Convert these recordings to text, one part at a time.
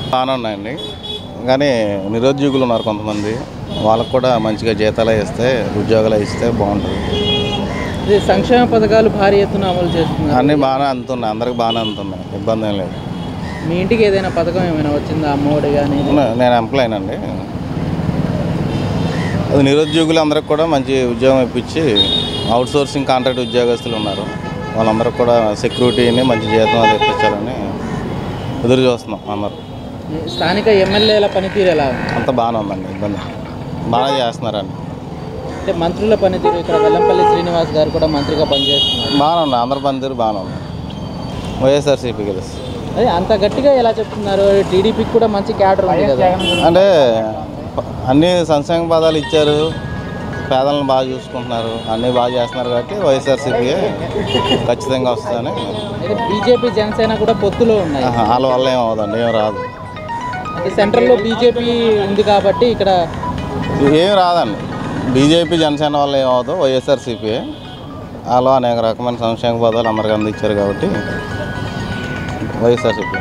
బాగానే ఉన్నాయండి కానీ నిరుద్యోగులు ఉన్నారు కొంతమంది వాళ్ళకు కూడా మంచిగా జీతాలు ఇస్తే ఉద్యోగాలు ఇస్తే బాగుంటుంది ఇది సంక్షేమ పథకాలు భారీ ఎత్తున అమలు చేస్తున్నారు అన్నీ బాగానే అందుతున్నాయి అందరికి బాగానే అందుతున్నాయి ఇబ్బంది ఏం లేదు మీ ఇంటికి ఏదైనా పథకం ఏమైనా వచ్చిందా అమ్మఒడి కానీ నే- నేను ఎంప్లాయ్ అండి అది నిరుద్యోగులు అందరికి కూడా మంచి ఉద్యోగం ఇప్పించి అవుట్ సోర్సింగ్ కాంట్రాక్ట్ ఉద్యోగస్తులు ఉన్నారు వాళ్ళందరికి కూడా సెక్యూరిటీని మంచి జీతం అది ఇప్పించాలని ఎదురు చూస్తున్నాం అందరూ స్థానిక ఎమ్మెల్యేల పనితీరు ఎలా ఉంది అంత బాగానే ఉందండి ఇబ్బంది బాగా చేస్తున్నారండి అంటే మంత్రుల పనితీరు ఇక్కడ వెల్లంపల్లి శ్రీనివాస్ గారు కూడా మంత్రిగా పనిచేస్తున్నారు బాగానే ఉంది అందరి పనితీరు బాగానే ఉంది వైఎస్ఆర్సీపీ గెలుసు అదే అంత గట్టిగా ఎలా చెప్తున్నారు టీడీపీకి కూడా మంచి క్యాడర్ ఉంది కదా అంటే ప- అన్ని సంక్షేమ పదాలు ఇచ్చారు పేదలను బాగా చూసుకుంటున్నారు అన్నీ బాగా చేస్తున్నారు కాబట్టి వైఎస్ఆర్సీపీ ఖచ్చితంగా వస్తుందని అయితే బీజేపీ జనసేన కూడా పొత్తులో ఉన్నాయి ఆహా, వాళ్ళ వల్ల ఏం అవ్వదండి ఏం రాదు అంటే సెంట్రల్లో బీజేపీ ఉంది కాబట్టి ఇక్కడ ఏం రాదండి బీజేపీ జనసేన వల్ల ఏం అవ్వదు వైఎస్ఆర్సీపీ వాళ్ళు అనేక రకమైన సంక్షేమ పదాలు అందరికి అందించారు కాబట్టి వైఎస్ఆర్సీపీ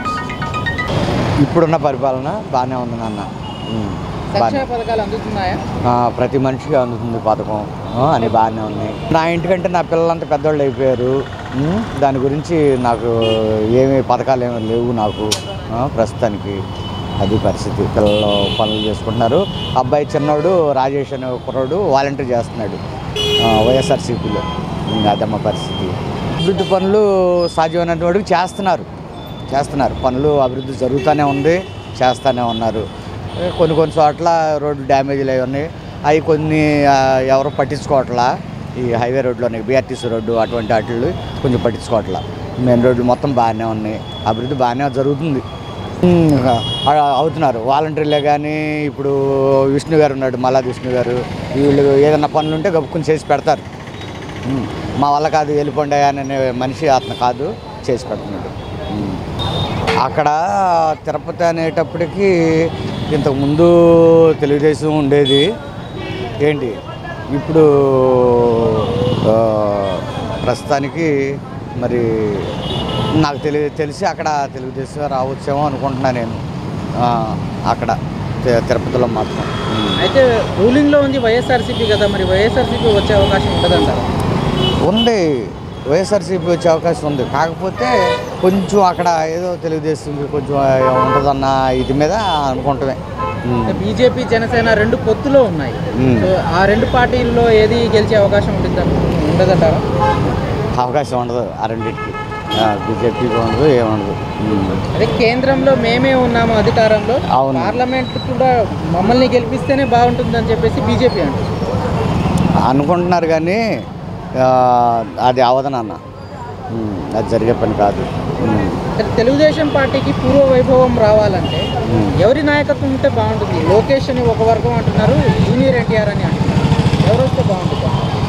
ఇప్పుడున్న పరిపాలన బాగానే ఉంది నాన్న ఉమ్, బాగానే సంక్షేమ పథకాలు అందుతున్నాయా ఆ, ప్రతి మనిషికి అందుతుంది పథకం ఆ, అన్ని బాగానే ఉన్నాయి నా ఇంటికంటే నా పిల్లలంతా పెద్దవాళ్ళు అయిపోయారు ఉమ్, దాని గురించి నాకు ఏమి పథకాలు ఏమి లేవు నాకు ఆ, ప్రస్తుతానికి అది పరిస్థితి పిల్లలు పనులు చేసుకుంటున్నారు అబ్బాయి చిన్నోడు రాజేష్ అనే కుర్రోడు వాలంటీర్ చేస్తున్నాడు ఆ, వైఎస్ఆర్సీపీలో ఉమ్, అదమ్మ పరిస్థితి అభివృద్ధి పనులు సాధ్యమైనంత వరకు చేస్తున్నారు చేస్తున్నారు పనులు అభివృద్ధి జరుగుతూనే ఉంది చేస్తూనే ఉన్నారు కొన్ని కొన్ని చోట్ల రోడ్డు డ్యామేజ్లు అవి ఉన్నాయి అవి కొన్ని ఆ, ఎవరు పట్టించుకోవట్లా ఈ హైవే రోడ్లోనే బీఆర్టీసీ రోడ్డు అటువంటి వాటిల్లో కొంచెం పట్టించుకోవట్లా మెయిన్ రోడ్లు మొత్తం బాగానే ఉన్నాయి అభివృద్ధి బాగానే జరుగుతుంది ఉమ్, ఆ, అవుతున్నారు వాలంటీర్లే కానీ ఇప్పుడు విష్ణు గారు ఉన్నాడు మల్లాది విష్ణు గారు వీళ్ళు ఏదైనా పనులు ఉంటే గబుక్కుని చేసి పెడతారు ఉమ్, మా వల్ల కాదు వెళ్ళిపోండి అనే మనిషి అతను కాదు చేసి పెడుతున్నాడు ఉమ్. అక్కడ తిరుపతి అనేటప్పటికి ఇంతకుముందు తెలుగుదేశం ఉండేది ఏంటి ఇప్పుడు ఆ, ప్రస్తుతానికి మరి నాకు తెలి తెలిసి అక్కడ తెలుగుదేశం రావచ్చేమో అనుకుంటున్నా నేను ఆ, అక్కడ తి- తిరుపతిలో మాత్రం ఉమ్. అయితే రూలింగ్లో ఉంది వైఎస్ఆర్సీపీ కదా మరి వైఎస్ఆర్సీపీ వచ్చే అవకాశం ఉంటుందంటారు ఉంది వైఎస్ఆర్సీపీ వచ్చే అవకాశం ఉంది కాకపోతే కొంచెం అక్కడ ఏదో తెలుగుదేశం కొంచెం ఉంటుందన్న ఇది మీద అనుకుంటమే ఉమ్. బీజేపీ జనసేన రెండు పొత్తులో ఉన్నాయి మ్మ్. సో ఆ రెండు పార్టీల్లో ఏది గెలిచే అవకాశం ఉంటుంది ఉండదంటారా అవకాశం ఉండదు ఆ రెండింటికి బీజేపీకి ఉండదు ఏముండదు ఉమ్. అదే కేంద్రంలో మేమే ఉన్నాము అధికారంలో అవును. పార్లమెంట్ కూడా మమ్మల్ని గెలిపిస్తేనే బాగుంటుందని చెప్పేసి బీజేపీ అంటుంది అనుకుంటున్నారు కానీ ఆ, అది అవదనన్న ఉమ్. అది జరిగే పని కాదు ఉమ్. అయితే తెలుగుదేశం పార్టీకి పూర్వ వైభవం రావాలంటే మ్మ్. ఎవరి నాయకత్వం ఉంటే బాగుంటుంది లోకేష్ అని ఒక వర్గం అంటున్నారు జూనియర్ ఎన్టీఆర్ అని అంటున్నారు ఎవరు వస్తే బాగుంటుంది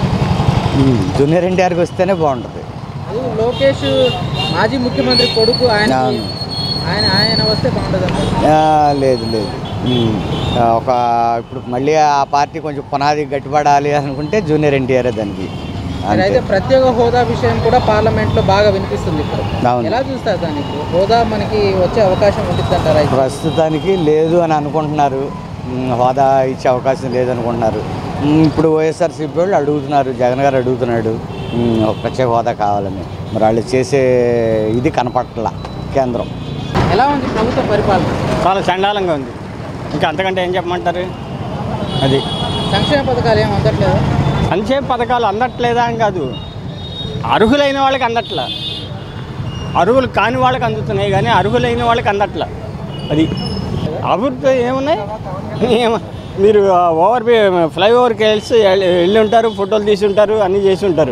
ఉమ్. జూనియర్ ఎన్టీఆర్కి వస్తేనే బాగుంటుంది అది లోకేష్ మాజీ ముఖ్యమంత్రి కొడుకు ఆయన అవును. ఆయన ఆయన వస్తే బాగుంటుంది అంటారు ఆ, లేదు లేదు ఉమ్. ఆ, ఒక ఇప్పుడు మళ్ళీ ఆ పార్టీ కొంచెం పునాది గట్టిపడాలి అనుకుంటే జూనియర్ ఎన్టీఆర్ దానికి మరి అయితే అంతే ప్రత్యేక హోదా విషయం కూడా పార్లమెంట్ లో బాగా వినిపిస్తుంది ఇప్పుడు అవును. ఎలా చూస్తారు దాన్ని ఇప్పుడు హోదా మనకి వచ్చే అవకాశం ఉంటుంది అంటారా ప్రస్తుతానికి లేదు అని అనుకుంటున్నారు ఉమ్, హోదా ఇచ్చే అవకాశం లేదనుకుంటున్నారు ఉమ్, ఇప్పుడు వైఎస్ఆర్సీపీ వాళ్ళు అడుగుతున్నారు జగన్ గారు అడుగుతున్నాడు ఉమ్, ఒక ప్రత్యేక హోదా కావాలని మరి వాళ్ళు చేసే ఇది కనపట్ల కేంద్రం ఎలా ఉంది ప్రభుత్వ పరిపాలన చాలా చండాలంగా ఉంది ఇంకా అంతకంటే ఏం చెప్పమంటారు అది సంక్షేమ పథకాలు ఏం అందట్లేదు సంక్షేమ పథకాలు అందట్లేదా అని కాదు అర్హులైన వాళ్ళకి అందట్లా అర్హులు కాని వాళ్ళకి అందుతున్నాయి కానీ అర్హులైన వాళ్ళకి అందట్లా అది అభివృద్ధి ఏమున్నాయి ఏమ మీరు ఆ ఓవర్ ఫ్లైఓవర్కి వెళ్ళి వెళ్ళి ఉంటారు ఫోటోలు తీసి ఉంటారు అన్నీ చేసి ఉంటారు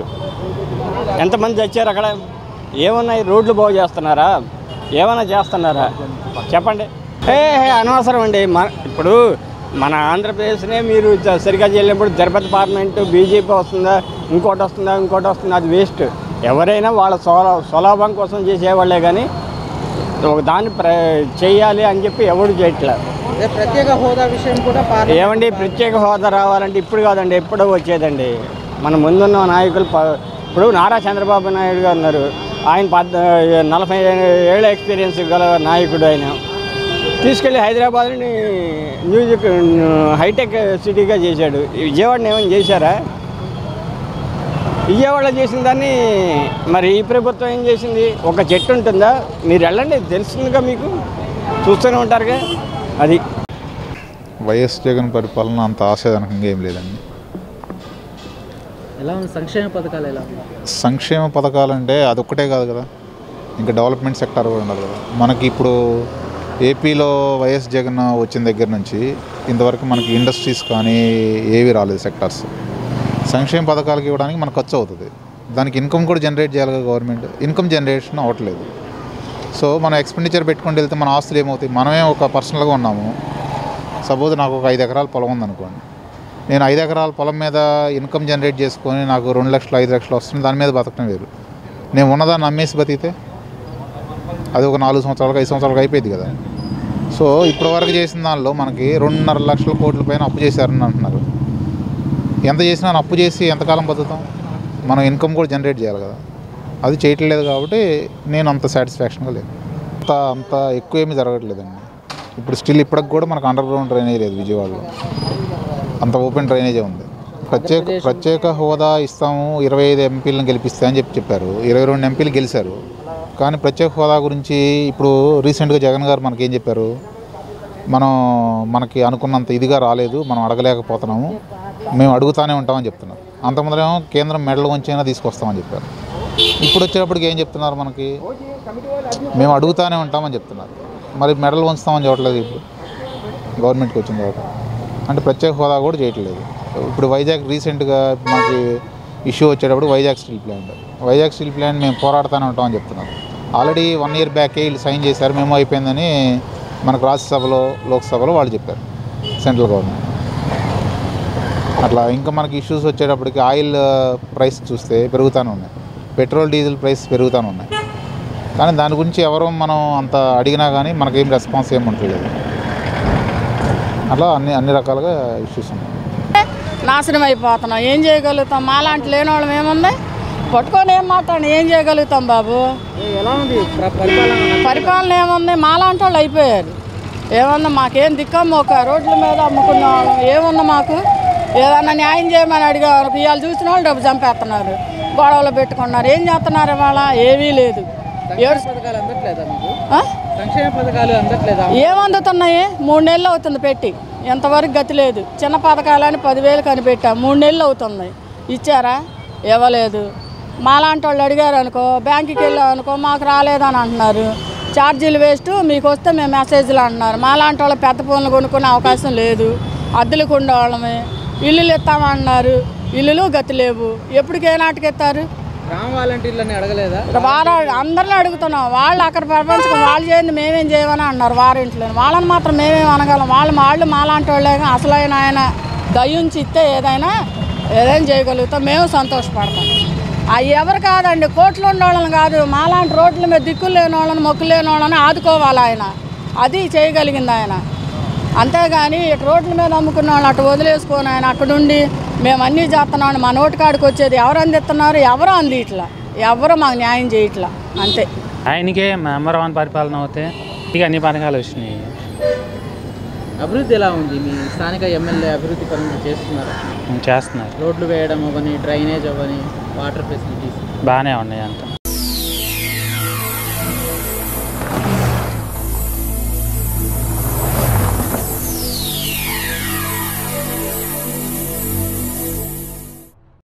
ఎంతమంది చచ్చారు అక్కడ ఏమున్నాయి రోడ్లు బాగు చేస్తున్నారా ఏమైనా చేస్తున్నారా చెప్పండి ఏ ఏ, అనవసరం అండి మన ఇప్పుడు మన ఆంధ్రప్రదేశ్నే మీరు చ- సరిగ్గా చేయలేనప్పుడు తిరుపతి పార్లమెంటు బీజేపీ వస్తుందా ఇంకోటి వస్తుందా ఇంకోటి వస్తుందా అది వేస్ట్ ఎవరైనా వాళ్ళ స్వలా స్వలాభం కోసం చేసేవాళ్ళే కానీ ఒక దాన్ని ప్ర చేయాలి అని చెప్పి ఎవడు చేయట్లేదు అదే ప్రత్యేక హోదా విషయం కూడా పార్లమెంట్ ఏమండి ప్రత్యేక హోదా రావాలంటే ఇప్పుడు కాదండి ఎప్పుడో వచ్చేదండి మన ముందున్న నాయకులు ప- ఇప్పుడు నారా చంద్రబాబు నాయుడు గారు ఉన్నారు ఆయన పద్ నలభై ఏళ్ళ ఎక్స్పీరియన్స్ గల నాయకుడు ఆయన తీసుకెళ్ళి హైదరాబాద్ని మ్యూజిక్ హైటెక్ సిటీగా చేశాడు ఈ విజయవాడని ఏమైనా చేశారా విజయవాడలో చేసిన దాన్ని మరి ఈ ప్రభుత్వం ఏం చేసింది ఒక చెట్టు ఉంటుందా మీరు వెళ్ళండి తెలుస్తుందిగా మీకు చూస్తూనే ఉంటారుగా అది వైఎస్ జగన్ పరిపాలన అంత ఆశాజనకంగా ఏం లేదండి ఎలా ఉంది సంక్షేమ పథకాలు ఎలా ఉంది సంక్షేమ పథకాలంటే అదొక్కటే కాదు కదా ఇంకా డెవలప్మెంట్ సెక్టార్ కూడా ఉండాలి కదా మనకి ఇప్పుడు ఏపీలో వైఎస్ జగన్ వచ్చిన దగ్గర నుంచి ఇంతవరకు మనకి ఇండస్ట్రీస్ కానీ ఏవి రాలేదు సెక్టార్స్ సంక్షేమ పథకాలకు ఇవ్వడానికి మనకు ఖర్చు అవుతుంది దానికి ఇన్కమ్ కూడా జనరేట్ చేయాలి కదా గవర్నమెంట్ ఇన్కమ్ జనరేషన్ అవ్వట్లేదు సో మనం ఎక్స్పెండిచర్ పెట్టుకుంటూ వెళ్తే మన ఆస్తులు ఏమవుతాయి మనమే ఒక పర్సనల్గా ఉన్నాము సపోజ్ నాకు ఒక ఐదు ఎకరాల పొలం ఉందనుకోండి నేను ఐదు ఎకరాల పొలం మీద ఇన్కమ్ జనరేట్ చేసుకొని నాకు రెండు లక్షలు ఐదు లక్షలు వస్తుంది దాని మీద బతకడం వేరు నేను ఉన్నదాన్ని అమ్మేసి బతికితే అది ఒక నాలుగు సంవత్సరాలకు ఐదు సంవత్సరాలకు అయిపోయింది కదా సో ఇప్పటి వరకు చేసిన దానిలో మనకి రెండున్నర లక్షల కోట్ల పైన అప్పు చేశారని అంటున్నారు ఎంత చేసినా అప్పు చేసి ఎంతకాలం బతుకుతాం మనం ఇన్కమ్ కూడా జనరేట్ చేయాలి కదా అది చేయట్లేదు కాబట్టి నేను అంత సాటిస్ఫాక్షన్గా లేదు అంత అంత ఎక్కువ ఏమీ జరగట్లేదండి ఇప్పుడు స్టిల్ ఇప్పటికి కూడా మనకు అండర్ గ్రౌండ్ డ్రైనేజ్ లేదు విజయవాడలో అంత ఓపెన్ డ్రైనేజే ఉంది ప్రత్యేక ప్రత్యేక హోదా ఇస్తాము ఇరవై ఐదు ఎంపీలను గెలిపిస్తా అని చెప్పి చెప్పారు ఇరవై రెండు ఎంపీలు గెలిచారు కానీ ప్రత్యేక హోదా గురించి ఇప్పుడు రీసెంట్గా జగన్ గారు మనకేం చెప్పారు మనం మనకి అనుకున్నంత ఇదిగా రాలేదు మనం అడగలేకపోతున్నాము మేము అడుగుతానే ఉంటామని చెప్తున్నారు అంతకుముందేమో కేంద్రం మెడల్ వంచైనా తీసుకొస్తామని చెప్పారు ఇప్పుడు వచ్చేటప్పటికి ఏం చెప్తున్నారు మనకి మేము అడుగుతానే ఉంటామని చెప్తున్నారు మరి మెడల్ వంచుతామని చెప్పట్లేదు ఇప్పుడు గవర్నమెంట్కి వచ్చిన తర్వాత అంటే ప్రత్యేక హోదా కూడా చేయట్లేదు ఇప్పుడు వైజాగ్ రీసెంట్గా మనకి ఇష్యూ వచ్చేటప్పుడు Vizag steel plant Vizag steel plant మేము పోరాడుతూనే ఉంటామని చెప్తున్నారు ఆల్రెడీ వన్ ఇయర్ బ్యాకే వీళ్ళు సైన్ చేశారు మేము అయిపోయిందని మనకు రాజ్యసభలో లోక్సభలో వాళ్ళు చెప్పారు సెంట్రల్ గవర్నమెంట్ అట్లా ఇంకా మనకి ఇష్యూస్ వచ్చేటప్పటికి ఆయిల్ ప్రైస్ చూస్తే పెరుగుతూనే ఉన్నాయి పెట్రోల్ డీజిల్ ప్రైస్ పెరుగుతూనే ఉన్నాయి కానీ దాని గురించి ఎవరు మనం అంత అడిగినా కానీ మనకేం రెస్పాన్స్ ఏమి ఉండలేదు అట్లా అన్ని అన్ని రకాలుగా ఇష్యూస్ ఉన్నాయి నాశనం అయిపోతున్నాం ఏం చేయగలుగుతాం మాలాంటి లేని వాళ్ళం ఏముంది పట్టుకొని ఏం మాట్లాడి ఏం చేయగలుగుతాం బాబు ఏ- ఎలా ఉంది ప్ర- పరిపాలన పరిపాలన ఏముంది మాలాంటి వాళ్ళు అయిపోయారు ఏమన్నా మాకేం దిక్కమ్మ ఒక రోడ్ల మీద అమ్ముకున్న వాళ్ళం ఏముంది మాకు ఏదన్నా న్యాయం చేయమని అడిగారు ఇవాళ చూసిన వాళ్ళు డబ్బు చంపేస్తున్నారు గొడవలు పెట్టుకున్నారు ఏం చేస్తున్నారు ఇవాళ ఏమీ లేదు ఏడు సంక్షేమ పథకాలు అందట్లేదా మీకు ఆ? సంక్షేమ పథకాలు అందట్లేదా ఏం అందుతున్నాయి మూడు నెలలు అవుతుంది పెట్టి ఎంతవరకు గతి లేదు చిన్న పథకాలని పదివేలు కనిపెట్టా మూడు నెలలు అవుతుంది ఇచ్చారా ఇవ్వలేదు మాలాంటి వాళ్ళు అడిగారు అనుకో బ్యాంకుకి వెళ్ళాం అనుకో మాకు రాలేదని అంటున్నారు ఛార్జీలు వేస్ట్ మీకు వస్తే మేము మెసేజ్లు అంటున్నారు మాలాంటి వాళ్ళు పెద్ద ఫోన్లు కొనుక్కునే అవకాశం లేదు అద్దెలకు ఉండేవాళ్ళమే ఇల్లులు ఇస్తామన్నారు ఇల్లులు గతి లేవు ఎప్పటికే నాటికి ఎత్తారు గ్రామ వాలంటీర్లని అడగలేదా వారు అందరిని అడుగుతున్నాం వాళ్ళు అక్కడ ప్రపంచం వాళ్ళు చేయండి మేమేం చేయమని అన్నారు వారింట్లో వాళ్ళని మాత్రం మేమేం అనగలం వాళ్ళు వాళ్ళు మాలాంటి వాళ్ళే కానీ అసలైన ఆయన దయ్యుంచి ఇస్తే ఏదైనా ఏదైనా చేయగలుగుతాం మేము సంతోషపడతాం అవి ఎవరు కాదండి కోట్లు ఉన్న వాళ్ళని కాదు మాలాంటి రోడ్ల మీద దిక్కులు లేని వాళ్ళని మొక్కులు లేని వాళ్ళని ఆదుకోవాలి ఆయన అది చేయగలిగింది ఆయన అంతేగాని ఇటు రోడ్ల మీద అమ్ముకున్న వాళ్ళు అటు వదిలేసుకొని ఆయన అక్కడ ఉండి మేము అన్నీ చేస్తున్నాం మా నోటి కాడికి వచ్చేది ఎవరు అందిస్తున్నారు ఎవరు అంది ఇట్లా ఎవరు మాకు న్యాయం చేయట్లా అంతే ఆయనకే నెంబర్ వన్ పరిపాలన అవుతే ఇక అన్ని పథకాలు వచ్చినాయి అభివృద్ధి ఎలా ఉంది మీ స్థానిక ఎమ్మెల్యే అభివృద్ధి పనులు చేస్తున్నారు చేస్తున్నారు రోడ్లు వేయడం అవ్వని డ్రైనేజ్ అవ్వని వాటర్ ఫెసిలిటీస్ బాగానే ఉన్నాయి అంతా